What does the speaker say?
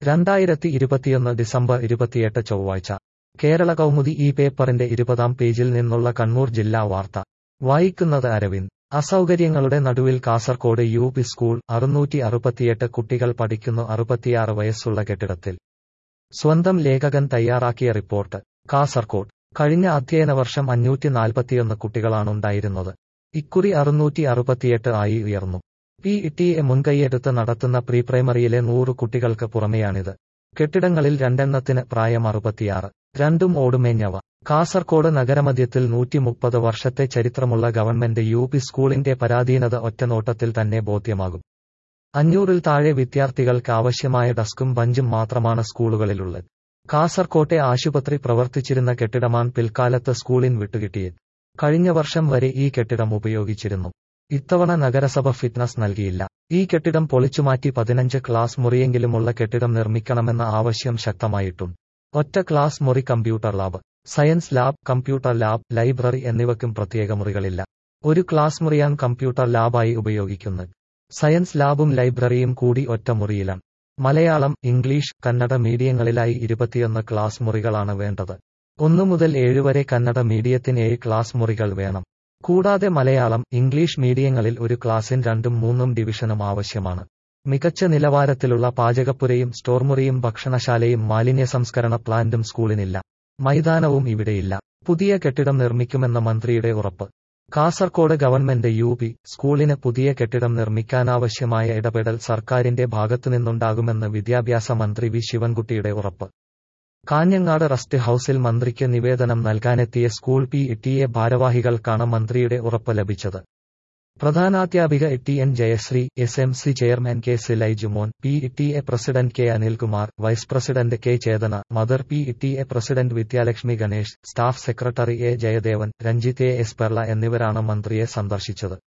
രണ്ടായിരത്തി ഇരുപത്തിയൊന്ന് ഡിസംബർ ഇരുപത്തിയെട്ട് ചൊവ്വാഴ്ച കേരള കൗമുദി ഈ പേപ്പറിന്റെ ഇരുപതാം പേജിൽ നിന്നുള്ള കണ്ണൂർ ജില്ലാ വാർത്ത വായിക്കുന്നത് അരവിന്ദ് അസൗകര്യങ്ങളുടെ നടുവിൽ കാസർകോട് യു പി സ്കൂൾ അറുന്നൂറ്റി അറുപത്തിയെട്ട് കുട്ടികൾ പഠിക്കുന്നു അറുപത്തിയാറ് വയസ്സുള്ള കെട്ടിടത്തിൽ സ്വന്തം ലേഖകൻ തയ്യാറാക്കിയ റിപ്പോർട്ട് കാസർകോട് കഴിഞ്ഞ അധ്യയന വർഷം അഞ്ഞൂറ്റി നാൽപ്പത്തിയൊന്ന് കുട്ടികളാണുണ്ടായിരുന്നത് ഇക്കുറി അറുന്നൂറ്റി അറുപത്തിയെട്ട് ആയി ഉയർന്നു പി ടി എ മുൻകൈയെടുത്ത് നടത്തുന്ന പ്രീ പ്രൈമറിയിലെ നൂറ് കുട്ടികൾക്ക് പുറമെയാണിത് കെട്ടിടങ്ങളിൽ രണ്ടെണ്ണത്തിന് പ്രായം അറുപത്തിയാറ് രണ്ടും ഓടുമേഞ്ഞവ കാസർകോട് നഗരമധ്യത്തിൽ നൂറ്റി മുപ്പത് വർഷത്തെ ചരിത്രമുള്ള ഗവൺമെന്റ് യു പി സ്കൂളിന്റെ പരാധീനത ഒറ്റനോട്ടത്തിൽ തന്നെ ബോധ്യമാകും അഞ്ഞൂറിൽ താഴെ വിദ്യാർത്ഥികൾക്ക് ആവശ്യമായ ഡസ്കും ബഞ്ചും മാത്രമാണ് സ്കൂളുകളിലുള്ളത് കാസർകോട്ടെ ആശുപത്രി പ്രവർത്തിച്ചിരുന്ന കെട്ടിടമാണ് പിൽക്കാലത്ത് സ്കൂളിൻ വിട്ടുകിട്ടിയത് കഴിഞ്ഞ വർഷം വരെ ഈ കെട്ടിടം ഉപയോഗിച്ചിരുന്നു ഇത്തവണ നഗരസഭ ഫിറ്റ്നസ് നൽകിയില്ല ഈ കെട്ടിടം പൊളിച്ചുമാറ്റി പതിനഞ്ച് ക്ലാസ് മുറിയെങ്കിലുമുള്ള കെട്ടിടം നിർമ്മിക്കണമെന്ന ആവശ്യം ശക്തമായിട്ടുണ്ട് ഒറ്റ ക്ലാസ് മുറി computer lab science lab computer lab library എന്നിവയ്ക്കും പ്രത്യേക മുറികളില്ല ഒരു ക്ലാസ് മുറിയാണ് കമ്പ്യൂട്ടർ ലാബായി ഉപയോഗിക്കുന്നത് സയൻസ് ലാബും ലൈബ്രറിയും കൂടി ഒറ്റ മുറിയിലാണ് മലയാളം ഇംഗ്ലീഷ് കന്നഡ മീഡിയങ്ങളിലായി ഇരുപത്തിയൊന്ന് ക്ലാസ് മുറികളാണ് വേണ്ടത് ഒന്നു മുതൽ ഏഴ് വരെ കന്നഡ മീഡിയത്തിന് ഏഴ് ക്ലാസ് മുറികൾ വേണം കൂടാതെ മലയാളം ഇംഗ്ലീഷ് മീഡിയങ്ങളിൽ ഒരു ക്ലാസ്സിൻ രണ്ടും മൂന്നും ഡിവിഷനും ആവശ്യമാണ് മികച്ച നിലവാരത്തിലുള്ള പാചകപ്പുരയും സ്റ്റോർമുറിയും ഭക്ഷണശാലയും മാലിന്യ സംസ്കരണ പ്ലാന്റും സ്കൂളിനില്ല മൈതാനവും ഇവിടെയില്ല പുതിയ കെട്ടിടം നിർമ്മിക്കുമെന്ന മന്ത്രിയുടെ ഉറപ്പ് കാസർകോട് ഗവൺമെന്റ് യു പി സ്കൂളിന് പുതിയ കെട്ടിടം നിർമ്മിക്കാനാവശ്യമായ ഇടപെടൽ സർക്കാരിന്റെ ഭാഗത്തുനിന്നുണ്ടാകുമെന്ന് വിദ്യാഭ്യാസ മന്ത്രി വി ശിവൻകുട്ടിയുടെ ഉറപ്പ് കാഞ്ഞങ്ങാട് റസ്റ്റ് ഹൌസിൽ മന്ത്രിക്ക് നിവേദനം നൽകാനെത്തിയ സ്കൂൾ പി ടിഎ ഭാരവാഹികൾക്കാണ് മന്ത്രിയുടെ ഉറപ്പ് ലഭിച്ചത് പ്രധാനാധ്യാപിക T N Jayashree S M C chairman K സിലൈജുമോൻ P T A president K Anilkumar vice president K Chethana mother P T A president Vidyalakshmi Ganesh staff secretary A Jayadevan Ranjith A S Perla എന്നിവരാണ് മന്ത്രിയെ സന്ദർശിച്ചത്